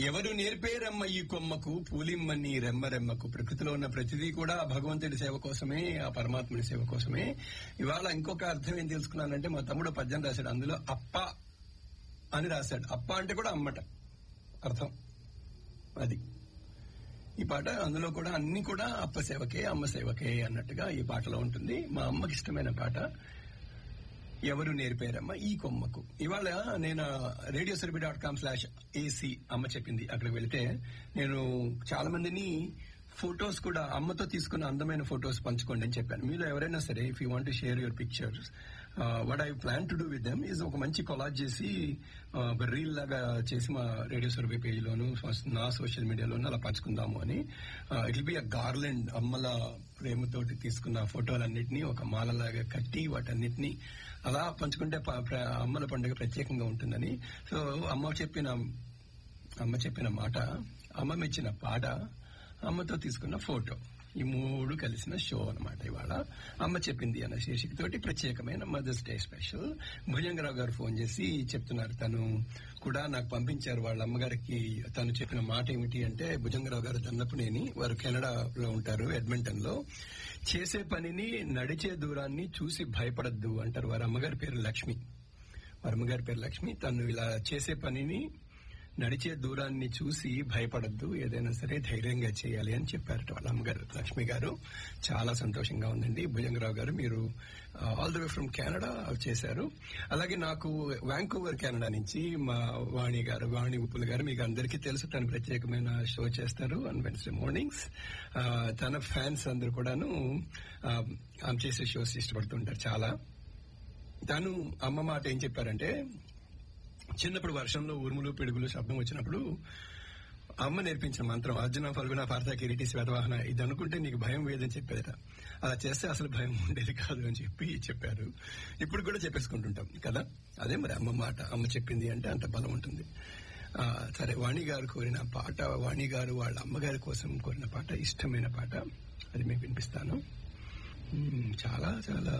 ఎవరు నేర్పేరమ్మ ఈ కొమ్మకు పూలిమ్మని రెమ్మరెమ్మకు ప్రకృతిలో ఉన్న ప్రతిదీ కూడా ఆ భగవంతుడి సేవ కోసమే ఆ పరమాత్ముడి సేవ కోసమే ఇవాళ ఇంకొక అర్థం ఏం తెలుసుకున్నానంటే మా తమ్ముడు పద్యం రాశాడు అందులో అప్ప అని రాశాడు అప్ప అంటే కూడా అమ్మట అర్థం అది ఈ పాట అందులో కూడా అన్ని కూడా అప్ప సేవకే అమ్మ సేవకే అన్నట్టుగా ఈ పాటలో ఉంటుంది మా అమ్మకి ఇష్టమైన పాట ఎవరు నేర్పారమ్మ ఈ కొమ్మకు ఇవాళ నేను రేడియో సెర్బి డాట్ కామ్ స్లాష్ ఏసీ అమ్మ చెప్పింది అక్కడికి వెళ్తే నేను చాలా మందిని ఫొటోస్ కూడా అమ్మతో తీసుకున్న అందమైన ఫొటోస్ పంచుకోండి అని చెప్పాను మీలో ఎవరైనా సరే if you want to share your pictures what I plan to do with them is ఒక మంచి కొలాజ్ చేసి uh, ఒక రీల్ లాగా చేసి మా రేడియో సర్వే పేజ్ లోను నా సోషల్ మీడియాలోను అలా పంచుకుందాము అని it will be a garland అమ్మల ప్రేమతోటి తీసుకున్న ఫోటోలన్నింటినీ ఒక మాలలాగా కట్టి వాటన్నిటినీ అలా పంచుకుంటే ప- ప్ర- అమ్మల పండుగ ప్రత్యేకంగా ఉంటుందని సో అమ్మ చెప్పిన అమ్మ చెప్పిన మాట అమ్మ మెచ్చిన పాట అమ్మతో తీసుకున్న ఫోటో ఈ మూడు కలిసిన షో అన్నమాట ఇవాళ అమ్మ చెప్పింది అన్న శీర్షికతోటి ప్రత్యేకమైన మదర్స్ డే స్పెషల్ భుజంగరావు గారు ఫోన్ చేసి చెప్తున్నారు తను కూడా నాకు పంపించారు వాళ్ళ అమ్మగారికి తను చెప్పిన మాట ఏమిటి అంటే భుజంగరావు గారు దన్నపునేని వారు కెనడాలో ఉంటారు ఎడ్మంటన్ లో చేసే పనిని నడిచే దూరాన్ని చూసి భయపడద్దు అంటారు వారి అమ్మగారి పేరు లక్ష్మి వారి అమ్మగారి పేరు లక్ష్మి తను ఇలా చేసే పనిని నడిచే దూరాన్ని చూసి భయపడద్దు ఏదైనా సరే ధైర్యంగా చేయాలి అని చెప్పారట వాళ్ళ అమ్మగారు లక్ష్మి గారు చాలా సంతోషంగా ఉందండి భుజంగరావు గారు మీరు all the way from Canada చేశారు అలాగే నాకు వ్యాంకోవర్ కెనడా నుంచి మా వాణి గారు వాణి ఉప్పుల గారు మీకు అందరికీ తెలుసు తను ప్రత్యేకమైన షో చేస్తారు ఆన్ వెన్స్డే మార్నింగ్స్ తన ఫ్యాన్స్ అందరు కూడాను ఆ, ఆమె చేసే షోస్ ఇష్టపడుతుంటారు చాలా తను అమ్మ మాట ఏం చెప్పారంటే చిన్నప్పుడు వర్షంలో ఉరుములు పిడుగులు శబ్దం వచ్చినప్పుడు అమ్మ నేర్పించిన మంత్రం అర్జున ఫల్గుణ పార్థ కిరీటి శ్వేతవాహన ఇది అనుకుంటే నీకు భయం వేదని చెప్పేదట అలా చేస్తే అసలు భయం ఉండేది కాదు అని చెప్పి చెప్పారు ఇప్పుడు కూడా చెప్పేసుకుంటుంటాం కదా అదే మరి అమ్మ మాట అమ్మ చెప్పింది అంటే అంత బలం ఉంటుంది ఆ, సరే వాణి గారు కోరిన పాట వాణి గారు వాళ్ళ అమ్మగారి కోసం కోరిన పాట ఇష్టమైన పాట అది మీకు వినిపిస్తాను మ్మ్, చాలా చాలా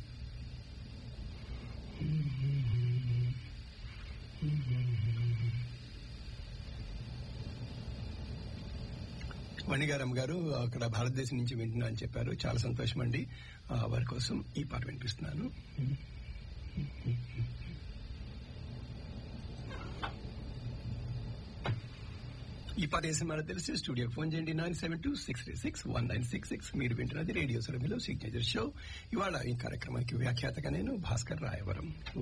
వణిగారమ్మ గారు అక్కడ భారతదేశం నుంచి వింటున్నా అని చెప్పారు చాలా సంతోషం అండి ఆ, వారి కోసం ఈ పాట వినిపిస్తున్నాను ఈ పాట వేసిన మన తెలిసి స్టూడియో ఫోన్ చేయండి nine seven two six three six one nine six six మీరు వింటున్నది రేడియో సురభిలో సిగ్నేచర్ షో ఇవాళ ఈ కార్యక్రమానికి వ్యాఖ్యాతగా నేను భాస్కర్ రాయవరం